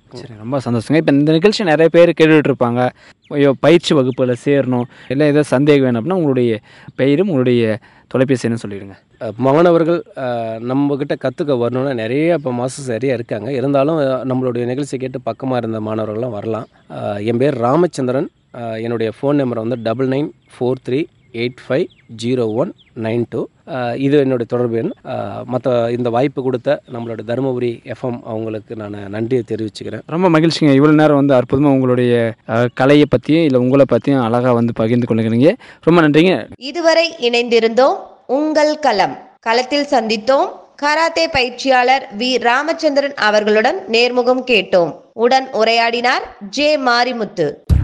சரி ரொம்ப சந்தோஷங்க இப்போ இந்த நிகழ்ச்சி நிறைய பேர் கேட்டுட்டு இருப்பாங்க ஐயோ பயிற்சி வகுப்பில் சேரணும் இல்லை ஏதோ சந்தேகம் வேணும் அப்படின்னா உங்களுடைய பெயரும் உங்களுடைய தொலைபேசி எண்ணு சொல்லிடுங்க அஹ் மாணவர்கள் அஹ், நம்மக்கிட்ட கற்றுக்க வரணும்னா நிறைய இப்போ மாதம் சரியாக இருக்காங்க இருந்தாலும் அஹ், நம்மளுடைய நிகழ்ச்சி கேட்டு பக்கமாக இருந்த மாணவர்கள்லாம் வரலாம் அஹ், என் பேர் ராமச்சந்திரன் அஹ், என்னுடைய ஃபோன் நம்பர் வந்து double nine four three eight five zero one nine two இது என்னுடைய தொடர்பு எண் மற்ற இந்த வாய்ப்பு கொடுத்த நம்மளோட தருமபுரி எஃப்எம் அவங்களுக்கு நான் நன்றியை தெரிவிச்சுக்கிறேன் ரொம்ப மகிழ்ச்சிங்க இவ்வளோ நேரம் வந்து அற்புதமாக உங்களுடைய அஹ், கலையை பற்றியும் இல்லை உங்களை பற்றியும் அழகாக வந்து பகிர்ந்து கொள்ளுகிறீங்க ரொம்ப நன்றிங்க இதுவரை இணைந்திருந்தோம் உங்கள் களம் களத்தில் சந்தித்தோம் கராத்தே பயிற்சியாளர் வி ராமச்சந்திரன் அவர்களுடன் நேர்முகம் கேட்டோம் உடன் உரையாடினார் ஜே மாரிமுத்து